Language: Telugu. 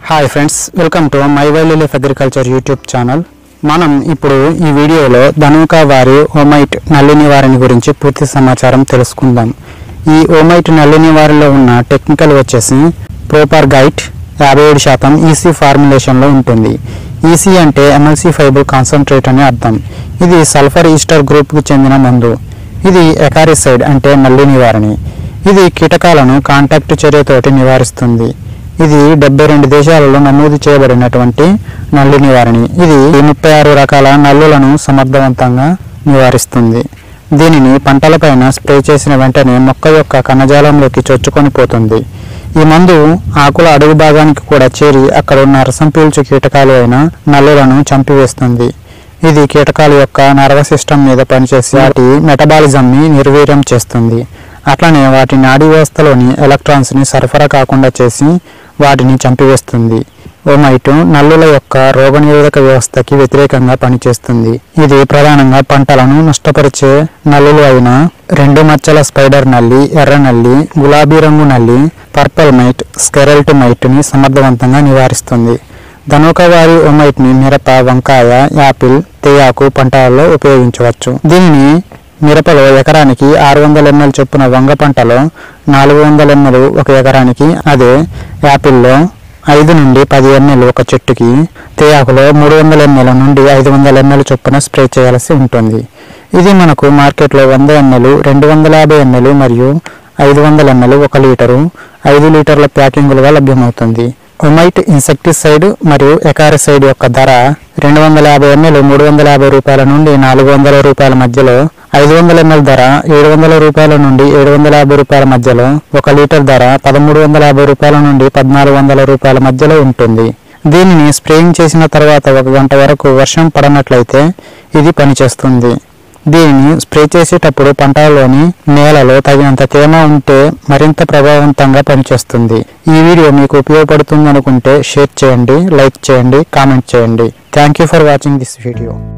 hi friends welcome to my wild life agriculture YouTube channel మనం ఇప్పుడు ఈ వీడియోలో ధనుకా వారి ఓమైట్ నల్లి నివారణ గురించి పూర్తి సమాచారం తెలుసుకుందాం ఈ ఓమైట్ నల్లి నివారణలో ఉన్న టెక్నికల్ వచ్చేసి ప్రోపర్ గైట్ యాభై ఏడు శాతం ఈసీ ఫార్ములేషన్లో ఉంటుంది ఈసీ అంటే ఎమ్ఎల్సీ ఫైబర్ కాన్సన్ట్రేట్ అని అర్థం ఇది సల్ఫర్ ఈస్టర్ గ్రూప్కు చెందిన మందు ఇది ఎకారిసైడ్ అంటే నల్లి నివారణి ఇది కీటకాలను కాంటాక్ట్ చర్యతోటి నివారిస్తుంది ఇది డెబ్బై రెండు దేశాలలో నమోదు చేయబడినటువంటి నల్లి నివారణి ఇది ముప్పై ఆరు రకాల నల్లులను సమర్థవంతంగా నివారిస్తుంది దీనిని పంటలపైన స్ప్రే చేసిన వెంటనే మొక్క యొక్క కణజాలంలోకి చొచ్చుకొని పోతుంది ఈ మందు ఆకుల అడుగు భాగానికి కూడా చేరి అక్కడ ఉన్న రసం పీల్చు కీటకాలు అయిన నల్లులను చంపివేస్తుంది ఇది కీటకాల యొక్క నర్వస్ సిస్టమ్ మీద పనిచేసి వాటి మెటబాలిజం ని నిర్వీర్యం చేస్తుంది అట్లనే వాటి నాడీ వ్యవస్థలోని ఎలక్ట్రాన్స్ ని సరఫరా కాకుండా చేసి వాటిని చంపివేస్తుంది ఓమైటు నల్లుల యొక్క రోగనిరోధక వ్యవస్థకి వ్యతిరేకంగా పనిచేస్తుంది ఇది ప్రధానంగా పంటలను నష్టపరిచే నల్లులు అయిన రెండు మచ్చల స్పైడర్ నల్లి ఎర్ర నల్లి గులాబీ రంగు నల్లి పర్పల్ మైట్ స్కెరల్ట్ మైట్ ని సమర్థవంతంగా నివారిస్తుంది ధనుకవారి ఒమైట్ ని మిరప వంకాయ యాపిల్ తేయాకు పంటలలో ఉపయోగించవచ్చు దీనిని మిరపలో ఎకరానికి ఆరు వందల ఎన్నెల చొప్పున వంగ పంటలో నాలుగు వందల ఎన్నెలు ఒక ఎకరానికి అదే యాపిల్లో ఐదు నుండి పది ఎన్నెలు ఒక చెట్టుకి తేయాకులో మూడు వందల ఎన్నెల నుండి ఐదు వందల ఎన్నెల చొప్పున స్ప్రే చేయాల్సి ఉంటుంది ఇది మనకు మార్కెట్లో వంద ఎన్నెలు రెండు వందల యాభై ఎన్నెలు మరియు ఐదు వందల ఎన్నెలు ఒక లీటరు ఐదు లీటర్ల ప్యాకింగులుగా లభ్యమవుతుంది ఒమైట్ ఇన్సెక్టిసైడ్ మరియు ఎకారిసైడ్ యొక్క ధర రెండు వందల యాభై ఎంఎల్ మూడు వందల యాభై రూపాయల నుండి నాలుగు వందల రూపాయల మధ్యలో ఐదు వందల ఎంఎల్ ధర ఏడు వందల రూపాయల నుండి ఏడు వందల యాభై రూపాయల మధ్యలో ఒక లీటర్ ధర పదమూడు వందల యాభై రూపాయల నుండి పద్నాలుగు వందల రూపాయల మధ్యలో ఉంటుంది దీనిని స్ప్రేయింగ్ చేసిన తర్వాత ఒక గంట వరకు వర్షం పడనట్లయితే ఇది పనిచేస్తుంది దీనిని స్ప్రే చేసేటప్పుడు పంటలలోని నేలలో తగినంత తేమ ఉంటే మరింత ప్రభావవంతంగా పనిచేస్తుంది ఈ వీడియో మీకు ఉపయోగపడుతుంది అనుకుంటే షేర్ చేయండి లైక్ చేయండి కామెంట్ చేయండి thank you for watching this video